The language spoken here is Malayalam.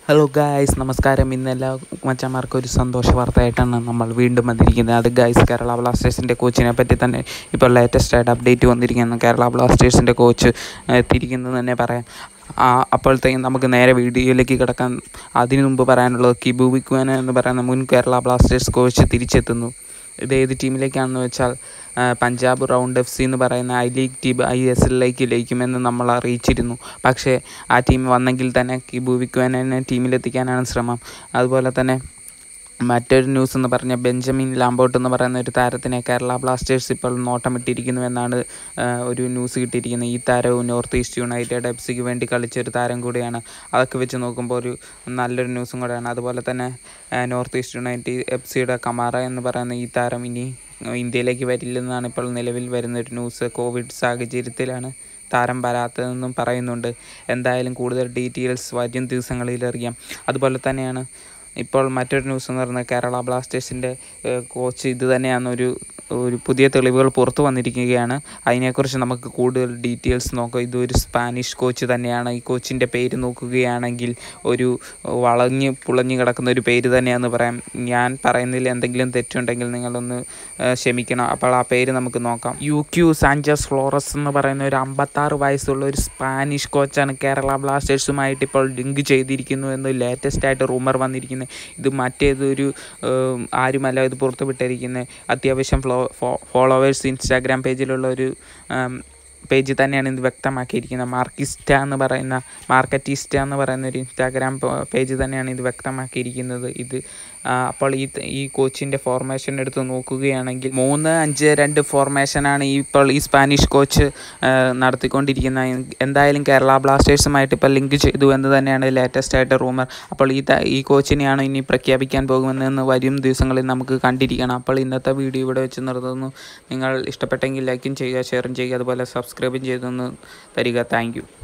ഹലോ ഗായ്സ് നമസ്കാരം ഇന്ന് എല്ലാ മച്ചന്മാർക്കും ഒരു സന്തോഷ വാർത്തയായിട്ടാണ് നമ്മൾ വീണ്ടും വന്നിരിക്കുന്നത് അത് ഗായ്സ് കേരള ബ്ലാസ്റ്റേഴ്സിൻ്റെ കോച്ചിനെ പറ്റി തന്നെ ഇപ്പോൾ ലേറ്റസ്റ്റ് ആയിട്ട് അപ്ഡേറ്റ് വന്നിരിക്കുന്നു കേരള ബ്ലാസ്റ്റേഴ്സിൻ്റെ കോച്ച് എത്തിയിരിക്കുന്നത് തന്നെ പറയാം ആ അപ്പോഴത്തേക്കും നമുക്ക് നേരെ വീഡിയോയിലേക്ക് കിടക്കാൻ അതിനു മുമ്പ് പറയാനുള്ളത് കിബു വിക്വാന എന്ന് പറയുന്ന മുൻ കേരള ബ്ലാസ്റ്റേഴ്സ് കോച്ച് തിരിച്ചെത്തുന്നു ഇത് ഏത് ടീമിലേക്കാണെന്ന് വെച്ചാൽ ആ, പഞ്ചാബ് റൗണ്ട് എഫ് സി എന്ന് പറയുന്ന I league team I S എല്ലിലേക്ക് ലയിക്കുമെന്ന് നമ്മൾ അറിയിച്ചിരുന്നു പക്ഷേ ആ ടീം വന്നെങ്കിൽ തന്നെ കിബു വിക്വാനെ ടീമിലെത്തിക്കാനാണ് ശ്രമം അതുപോലെ തന്നെ മറ്റൊരു ന്യൂസ് എന്ന് പറഞ്ഞാൽ ബെഞ്ചമിൻ ലാംബോട്ട് എന്ന് പറയുന്ന ഒരു താരത്തിനെ കേരള ബ്ലാസ്റ്റേഴ്സ് ഇപ്പോൾ നോട്ടമിട്ടിരിക്കുന്നു എന്നാണ് ആ, ഒരു ന്യൂസ് കിട്ടിയിരിക്കുന്നത് ഈ താരവും നോർത്ത് ഈസ്റ്റ് യുണൈറ്റഡ് എഫ് സിക്ക് വേണ്ടി കളിച്ച ഒരു താരം കൂടിയാണ് അതൊക്കെ വെച്ച് നോക്കുമ്പോൾ ഒരു നല്ലൊരു ന്യൂസും കൂടെയാണ് അതുപോലെ തന്നെ ആ, നോർത്ത് ഈസ്റ്റ് യുണൈറ്റഡ് എഫ് സിയുടെ കമാറ എന്ന് പറയുന്ന ഈ താരം ഇനി ഇന്ത്യയിലേക്ക് വരില്ലെന്നാണ് ഇപ്പോൾ നിലവിൽ വരുന്ന ഒരു ന്യൂസ് കോവിഡ് സാഹചര്യത്തിലാണ് താരം വരാത്തതെന്നും പറയുന്നുണ്ട് എന്തായാലും കൂടുതൽ ഡീറ്റെയിൽസ് വരും ദിവസങ്ങളിൽ അറിയാം അതുപോലെ തന്നെയാണ് ഇപ്പോൾ മറ്റൊരു ന്യൂസ് എന്ന് പറയുന്നത് കേരള ബ്ലാസ്റ്റേഴ്സിൻ്റെ കോച്ച് ഇത് തന്നെയാണ് ഒരു ഒരു പുതിയ തെളിവുകൾ പുറത്തു വന്നിരിക്കുകയാണ് അതിനെക്കുറിച്ച് നമുക്ക് കൂടുതൽ ഡീറ്റെയിൽസ് നോക്കാം ഇതൊരു സ്പാനിഷ് കോച്ച് തന്നെയാണ് ഈ കോച്ചിൻ്റെ പേര് നോക്കുകയാണെങ്കിൽ ഒരു വളഞ്ഞ് പുളഞ്ഞ് കിടക്കുന്ന ഒരു പേര് തന്നെയാണെന്ന് പറയാം ഞാൻ പറയുന്നതിൽ എന്തെങ്കിലും തെറ്റുണ്ടെങ്കിൽ നിങ്ങളൊന്ന് ആ, ക്ഷമിക്കണം അപ്പോൾ ആ പേര് നമുക്ക് നോക്കാം യു ക്യു സാഞ്ചസ് ഫ്ലോറസ് എന്ന് പറയുന്ന ഒരു അമ്പത്താറ് വയസ്സുള്ള ഒരു സ്പാനിഷ് കോച്ചാണ് കേരള ബ്ലാസ്റ്റേഴ്സുമായിട്ട് ഇപ്പോൾ ലിങ്ക് ചെയ്തിരിക്കുന്നു എന്ന് ലേറ്റസ്റ്റ് ആയിട്ട് റൂമർ വന്നിരിക്കുന്നത് ഇത് മറ്റേതൊരു ഏം, ആരുമല്ല ഇത് പുറത്തു വിട്ടിരിക്കുന്നത് അത്യാവശ്യം ഫ്ലോ ഫോളോവേഴ്സ് ഇൻസ്റ്റാഗ്രാം പേജിലുള്ള ഒരു ആം, പേജ് തന്നെയാണ് ഇത് വ്യക്തമാക്കിയിരിക്കുന്നത് മാർക്കിസ്റ്റ എന്ന് പറയുന്ന മാർക്കറ്റിസ്റ്റ എന്ന് പറയുന്ന ഒരു ഇൻസ്റ്റാഗ്രാം പേജ് തന്നെയാണ് ഇത് വ്യക്തമാക്കിയിരിക്കുന്നത് ഇത് ആ, അപ്പോൾ ഈ ഈ കോച്ചിൻ്റെ ഫോർമേഷൻ എടുത്ത് നോക്കുകയാണെങ്കിൽ മൂന്ന് അഞ്ച് രണ്ട് ഫോർമേഷനാണ് ഈ ഇപ്പോൾ ഈ സ്പാനിഷ് കോച്ച് ആ, നടത്തിക്കൊണ്ടിരിക്കുന്നത് എന്തായാലും കേരള ബ്ലാസ്റ്റേഴ്സുമായിട്ട് ഇപ്പോൾ ലിങ്ക് ചെയ്തു എന്ന് തന്നെയാണ് ലേറ്റസ്റ്റ് ആയിട്ട് റൂമർ അപ്പോൾ ഈ ത- ഈ കോച്ചിനെയാണ് ഇനി പ്രഖ്യാപിക്കാൻ പോകുന്നതെന്ന് വരും ദിവസങ്ങളിൽ നമുക്ക് കണ്ടിരിക്കണം അപ്പോൾ ഇന്നത്തെ വീഡിയോ ഇവിടെ വെച്ച് നിർത്തുന്നു നിങ്ങൾ ഇഷ്ടപ്പെട്ടെങ്കിൽ ലൈക്കും ചെയ്യുക ഷെയറും ചെയ്യുക അതുപോലെ സബ്സ്ക്രൈബും ചെയ്തൊന്ന് തരിക താങ്ക്